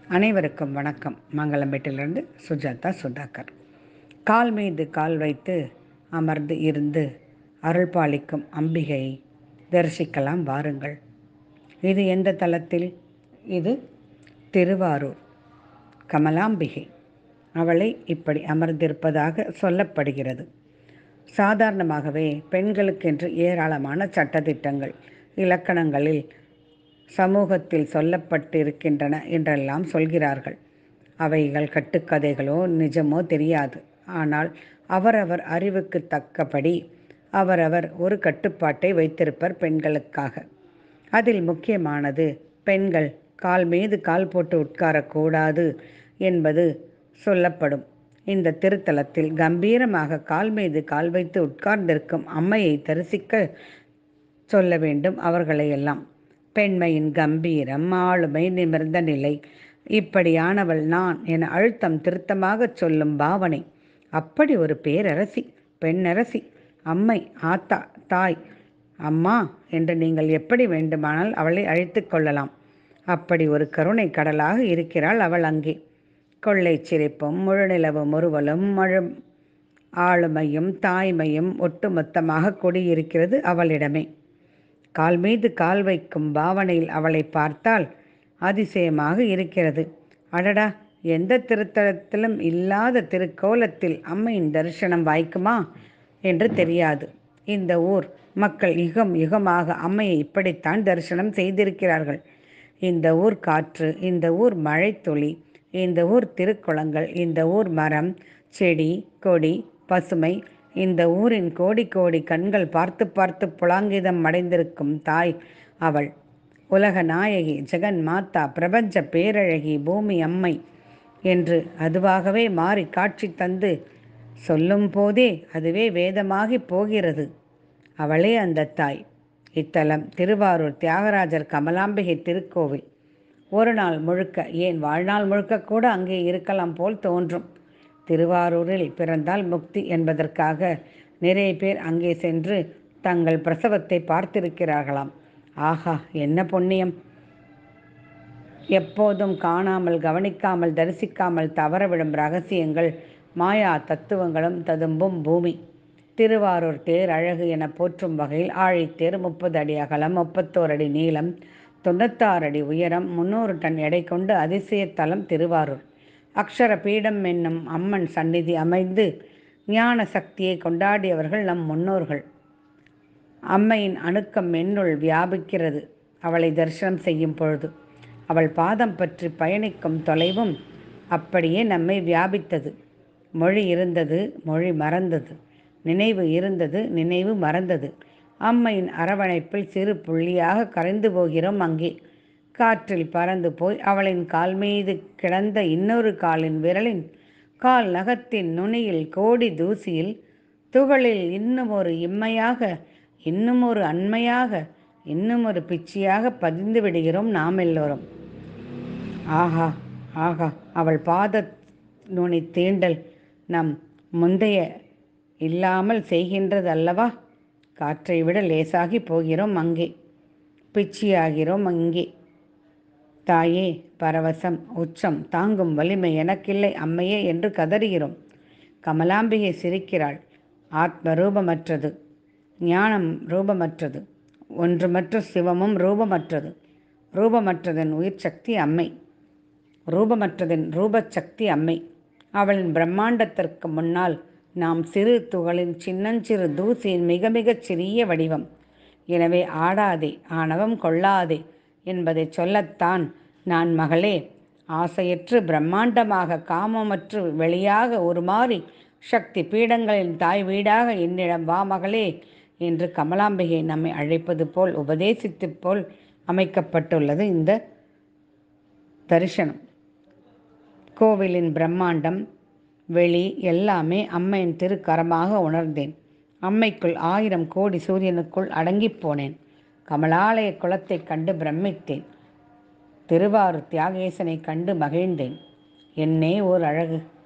அனைவருக்கும் வணக்கம் மங்களம்பேட்டிலிருந்து சுஜாதா சுதாகர் கால் மீது கால் வைத்து அமர்ந்து இருந்து அருள் பாலிக்கும் அம்பிகையை தரிசிக்கலாம் வாருங்கள் இது எந்த தலத்தில் இது திருவாரூர் கமலாம்பிகை அவளை இப்படி அமர்ந்திருப்பதாக சொல்லப்படுகிறது சாதாரணமாகவே பெண்களுக்கென்று ஏராளமான சட்டதிட்டங்கள் இலக்கணங்களில் சமூகத்தில் சொல்லப்பட்டிருக்கின்றன என்றெல்லாம் சொல்கிறார்கள் அவைகள் கட்டுக்கதைகளோ நிஜமோ தெரியாது ஆனால் அவரவர் அறிவுக்கு தக்கபடி அவரவர் ஒரு கட்டுப்பாட்டை வைத்திருப்பர் பெண்களுக்காக அதில் முக்கியமானது பெண்கள் கால் மீது கால் போட்டு உட்காரக்கூடாது என்பது சொல்லப்படும் இந்த திருத்தலத்தில் கம்பீரமாக கால் மீது கால் வைத்து உட்கார்ந்திருக்கும் அம்மையை தரிசிக்க சொல்ல வேண்டும் அவர்களையெல்லாம் பெண்மையின் கம்பீரம் ஆளுமை நிமிர்ந்த நிலை இப்படியானவள் நான் என அழுத்தம் திருத்தமாகச் சொல்லும் பாவனை அப்படி ஒரு பேரரசி பெண்ணரசி அம்மை ஆத்தா தாய் அம்மா என்று நீங்கள் எப்படி வேண்டுமானால் அவளை அழைத்து கொள்ளலாம் அப்படி ஒரு கருணை கடலாக இருக்கிறாள் அவள் அங்கே கொள்ளை சிரிப்பும் முழுநிலவு முறுவலும் மழு ஆளுமையும் தாய்மையும் ஒட்டுமொத்தமாக கொடியிருக்கிறது அவளிடமே கால் மீது கால் வைக்கும் பாவனையில் அவளை பார்த்தால் அதிசயமாக இருக்கிறது அடடா எந்த திருத்தலத்திலும் இல்லாத திருக்கோலத்தில் அம்மையின் தரிசனம் வாய்க்குமா என்று தெரியாது இந்த ஊர் மக்கள் யுகம் யுகமாக அம்மையை இப்படித்தான் தரிசனம் செய்திருக்கிறார்கள் இந்த ஊர் காற்று இந்த ஊர் மழைத்துளி இந்த ஊர் திருக்குளங்கள் இந்த ஊர் மரம் செடி கொடி பசுமை இந்த ஊரின் கோடி கோடி கண்கள் பார்த்து பார்த்து புலாங்கிதம் அடைந்திருக்கும் தாய் அவள் உலக நாயகி ஜெகன் மாதா பிரபஞ்ச பேரழகி பூமி அம்மை என்று அதுவாகவே மாறி காட்சி தந்து சொல்லும் போதே அதுவே வேதமாகி போகிறது அவளே அந்த தாய் இத்தலம் திருவாரூர் தியாகராஜர் கமலாம்பிகை திருக்கோவில் ஒரு நாள் முழுக்க ஏன் வாழ்நாள் முழுக்க கூட அங்கே இருக்கலாம் போல் தோன்றும் திருவாரூரில் பிறந்தால் முக்தி என்பதற்காக நிறைய பேர் அங்கே சென்று தங்கள் பிரசவத்தை பார்த்திருக்கிறார்களாம் ஆஹா என்ன புண்ணியம் எப்போதும் காணாமல் கவனிக்காமல் தரிசிக்காமல் தவறவிடும் ரகசியங்கள் மாயா தத்துவங்களும் ததும்பும் பூமி திருவாரூர் தேர் அழகு என போற்றும் வகையில் ஆழித்தேர் முப்பது அடி அகலம் முப்பத்தோரு அடி நீளம் தொண்ணூத்தாறு அடி உயரம் முன்னூறு டன் எடை கொண்டு அதிசய தலம் திருவாரூர் அக்ஷர பீடம் என்னும் அம்மன் சந்நிதி அமைந்து ஞான சக்தியை கொண்டாடியவர்கள் நம் முன்னோர்கள் அம்மையின் அணுக்கம் என்னுள் வியாபிக்கிறது அவளை தரிசனம் செய்யும் பொழுது அவள் பாதம் பற்றி பயணிக்கும் தொலைவும் அப்படியே நம்மை வியாபித்தது மொழி இருந்தது மொழி மறந்தது நினைவு இருந்தது நினைவு மறந்தது அம்மையின் அரவணைப்பில் சிறு புள்ளியாக கரைந்து போகிறோம் அங்கே காற்றில் பறந்து போய் அவளின் கால் மீது கிடந்த இன்னொரு காலின் விரலின் கால் நகத்தின் நுனியில் கோடி தூசியில் துகளில் இன்னும் ஒரு இம்மையாக இன்னும் ஒரு அண்மையாக இன்னும் ஒரு பிச்சியாக பதிந்து விடுகிறோம் நாம் எல்லோரும் ஆஹா ஆஹா அவள் பாத நுனி தீண்டல் நம் முந்தைய இல்லாமல் செய்கின்றது அல்லவா காற்றை விட லேசாகி போகிறோம் அங்கே பிச்சியாகிறோம் அங்கே தாயே பரவசம் உச்சம் தாங்கும் வலிமை எனக்கில்லை அம்மையே என்று கதறுகிறோம் கமலாம்பிகை சிரிக்கிறாள் ஆத்ம ரூபமற்றது ஞானம் ரூபமற்றது ஒன்றுமற்ற சிவமும் ரூபமற்றது ரூபமற்றதன் உயிர் சக்தி அம்மை ரூபமற்றதன் ரூபசக்தி அம்மை அவளின் பிரம்மாண்டத்திற்கு முன்னால் நாம் சிறு துகளின் சின்னஞ்சிறு தூசியின் மிக மிகச் சிறிய வடிவம் எனவே ஆடாதே ஆணவம் கொள்ளாதே என்பதை சொல்லத்தான் நான் மகளே ஆசையற்று பிரம்மாண்டமாக காமமற்று வெளியாக உருமாறி சக்தி பீடங்களின் தாய் வீடாக என்னிடம் வா மகளே என்று கமலாம்பிகை நம்மை அழைப்பது போல் உபதேசித்து போல் அமைக்கப்பட்டுள்ளது இந்த தரிசனம் கோவிலின் பிரம்மாண்டம் வெளி எல்லாமே அம்மையின் திருக்கரமாக உணர்ந்தேன் அம்மைக்குள் ஆயிரம் கோடி சூரியனுக்குள் அடங்கிப் போனேன் கமலாலய குளத்தைக் கண்டு பிரமித்தேன் திருவாரூர் தியாகேசனை கண்டு மகிழ்ந்தேன் என்னே ஓர் அழகு